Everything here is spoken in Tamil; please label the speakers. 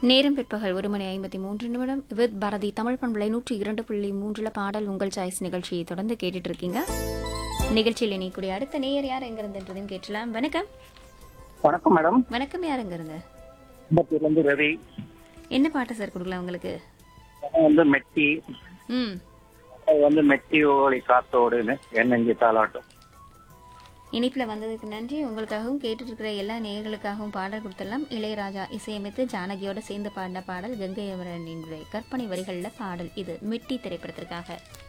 Speaker 1: நேரம் பிற்பகல் ஒரு மணி ஐம்பத்தி மூன்று நிமிடம் வித் பாரதி தமிழ் பண்பலை நூற்றி இரண்டு புள்ளி மூன்றுல பாடல் உங்கள் சாய்ஸ் நிகழ்ச்சியை தொடர்ந்து கேட்டுட்டு இருக்கீங்க நிகழ்ச்சியில் இணையக்கூடிய அடுத்த நேயர் யார் எங்க இருந்துன்றதையும் கேட்டலாம் வணக்கம்
Speaker 2: வணக்கம் மேடம்
Speaker 1: வணக்கம் யார் எங்க இருந்து
Speaker 2: கும்பத்தூர்ல இருந்து ரவி
Speaker 1: என்ன பாட்டு சார் கொடுக்கலாம் உங்களுக்கு
Speaker 2: நான் வந்து மெட்டி
Speaker 1: ம்
Speaker 2: அது வந்து மெட்டி ஓலி காத்தோடுன்னு என்னஞ்சி தாளாட்டும்
Speaker 1: இனிப்புல வந்ததுக்கு நன்றி உங்களுக்காகவும் கேட்டுட்டு இருக்கிற எல்லா நேயர்களுக்காகவும் பாடல் கொடுத்துடலாம் இளையராஜா இசையமைத்து ஜானகியோட சேர்ந்து பாடின பாடல் கங்கை அமரனின் கற்பனை வரிகளில் பாடல் இது மிட்டி திரைப்படத்திற்காக